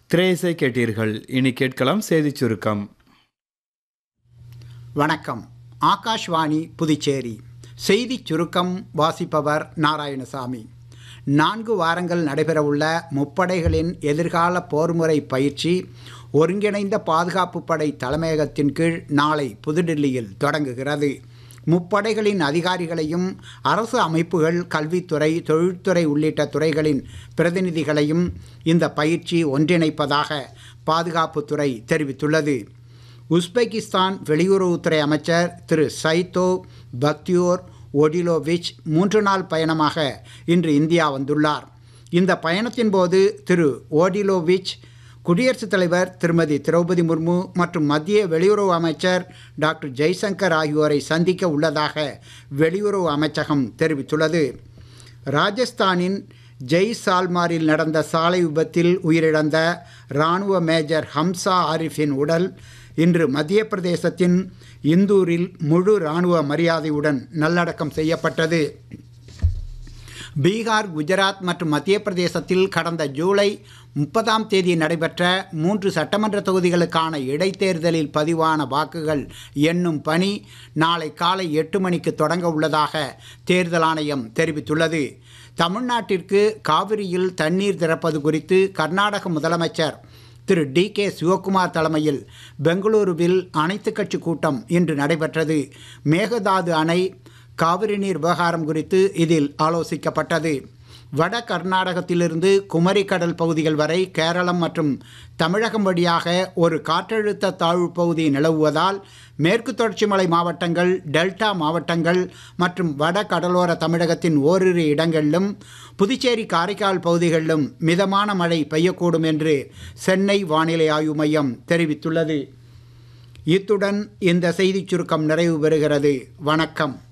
திரேசை கேட்டீர்கள் இனி கேட்கலாம் செய்திச் சுருக்கம் வணக்கம் ஆகாஷ்வாணி புதுச்சேரி செய்திச் சுருக்கம் வாசிப்பவர் நாராயணசாமி நான்கு வாரங்கள் நடைபெறவுள்ள முப்படைகளின் எதிர்கால போர்முறை பயிற்சி ஒருங்கிணைந்த பாதுகாப்பு படை தலைமையகத்தின் கீழ் நாளை புதுடில்லியில் தொடங்குகிறது முப்படைகளின் அதிகாரிகளையும் அரசு அமைப்புகள் கல்வித்துறை தொழில்துறை உள்ளிட்ட துறைகளின் பிரதிநிதிகளையும் இந்த பயிற்சி ஒன்றிணைப்பதாக பாதுகாப்புத்துறை தெரிவித்துள்ளது உஸ்பெகிஸ்தான் வெளியுறவுத்துறை அமைச்சர் திரு சைத்தோ பக்தியோர் ஒடிலோவிச் மூன்று நாள் பயணமாக இன்று இந்தியா வந்துள்ளார் இந்த பயணத்தின் போது திரு ஓடிலோவிச் குடியரசுத் தலைவர் திருமதி திரௌபதி முர்மு மற்றும் மத்திய வெளியுறவு அமைச்சர் டாக்டர் ஜெய்சங்கர் ஆகியோரை சந்திக்க உள்ளதாக வெளியுறவு அமைச்சகம் தெரிவித்துள்ளது ராஜஸ்தானின் ஜெய் சால்மாரில் நடந்த சாலை விபத்தில் உயிரிழந்த இராணுவ மேஜர் ஹம்சா ஆரிஃபின் உடல் இன்று மத்திய பிரதேசத்தின் இந்தூரில் முழு இராணுவ மரியாதையுடன் நல்லடக்கம் செய்யப்பட்டது பீகார் குஜராத் மற்றும் மத்திய பிரதேசத்தில் கடந்த ஜூலை முப்பதாம் தேதி நடைபெற்ற மூன்று சட்டமன்ற தொகுதிகளுக்கான இடைத்தேர்தலில் பதிவான வாக்குகள் எண்ணும் பணி நாளை காலை எட்டு மணிக்கு தொடங்க உள்ளதாக தேர்தல் ஆணையம் தெரிவித்துள்ளது தமிழ்நாட்டிற்கு காவிரியில் தண்ணீர் திறப்பது குறித்து கர்நாடக முதலமைச்சர் திரு டி கே சிவகுமார் தலைமையில் பெங்களூருவில் அனைத்துக் கட்சி கூட்டம் இன்று நடைபெற்றது மேகதாது அணை காவிரி நீர் விவகாரம் குறித்து இதில் ஆலோசிக்கப்பட்டது வட கர்நாடகத்திலிருந்து குமரி கடல் பகுதிகள் வரை கேரளம் மற்றும் தமிழகம் வழியாக ஒரு காற்றழுத்த தாழ்வு பகுதி நிலவுவதால் மேற்கு தொடர்ச்சி மலை மாவட்டங்கள் டெல்டா மாவட்டங்கள் மற்றும் வட கடலோர தமிழகத்தின் ஓரிரு இடங்களிலும் புதுச்சேரி காரைக்கால் பகுதிகளிலும் மிதமான மழை பெய்யக்கூடும் என்று சென்னை வானிலை ஆய்வு மையம் தெரிவித்துள்ளது இத்துடன் இந்த செய்திச் சுருக்கம் நிறைவு பெறுகிறது வணக்கம்